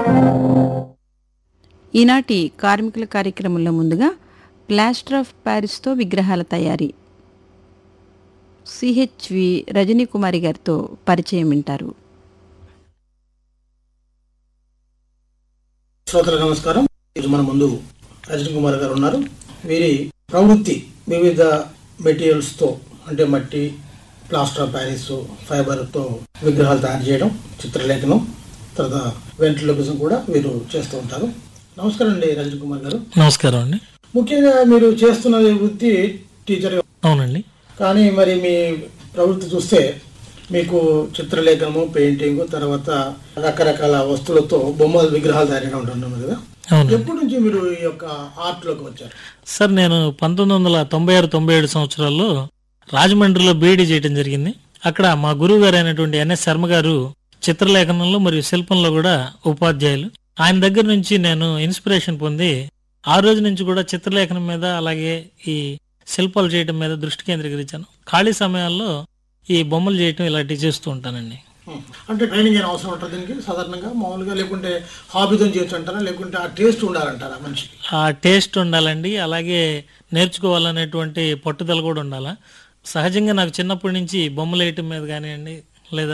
ఈనాటి కార్మికుల కార్యక్రమంలో ముందుగా ప్లాస్టర్ ఆఫ్ ప్యారిస్తో విగ్రహాల తయారీ సిహెచ్వి రజనీ కుమారి గారితో పరిచయం వింటారు శ్రోతలకు నమస్కారం ఈరోజు మన ముందు రజనీ కుమార్ గారు ఉన్నారు వీరి ప్రవృత్తి వివిధ మెటీరియల్స్ తో అంటే మట్టి ప్లాస్టర్ ఆఫ్ ప్యారిస్ ఫైబర్ తో విగ్రహాలు తయారు చేయడం చిత్రలేఖనం తర్వాత వెంట్రలోకిజం కూడా వీరు చేస్తూ ఉంటారు నమస్కారం అండి రజనీ కుమార్ గారు నమస్కారం అండి ముఖ్యంగా మీరు చేస్తున్న ఈ వృత్తి టీచర్ అవునండి కానీ మరి మీ ప్రవృత్తి చూస్తే మీకు చిత్రలేఖనము పెయింటింగ్ తర్వాత రకరకాల వస్తువులతో బొమ్మల విగ్రహాలు తయారు ఉంటున్నాం కదా అవునండి ఎప్పటి నుంచి మీరు ఈ యొక్క ఆర్ట్ లోకి వచ్చారు సార్ నేను పంతొమ్మిది వందల తొంభై ఆరు తొంభై ఏడు సంవత్సరాల్లో రాజమండ్రిలో బీఈడీ చేయడం జరిగింది అక్కడ మా గురువు గారు అయినటువంటి ఎన్ఎస్ శర్మ గారు చిత్రలేఖనంలో మరియు శిల్పంలో కూడా ఉపాధ్యాయులు ఆయన దగ్గర నుంచి నేను ఇన్స్పిరేషన్ పొంది ఆ రోజు నుంచి కూడా చిత్రలేఖనం మీద అలాగే ఈ శిల్పాలు చేయడం మీద దృష్టి కేంద్రీకరించాను ఖాళీ సమయాల్లో ఈ బొమ్మలు చేయటం ఇలాంటివి చేస్తూ ఉంటానండి అంటే ట్రైనింగ్ అయిన అవసరం ఉంటుంది దీనికి సాధారణంగా మామూలుగా లేకుంటే హాబీతో చేయొచ్చు అంటారా లేకుంటే ఆ టేస్ట్ ఉండాలంటారా మనిషికి ఆ టేస్ట్ ఉండాలండి అలాగే నేర్చుకోవాలనేటువంటి పట్టుదల కూడా ఉండాలా సహజంగా నాకు చిన్నప్పటి నుంచి బొమ్మలు వేయటం మీద కానివ్వండి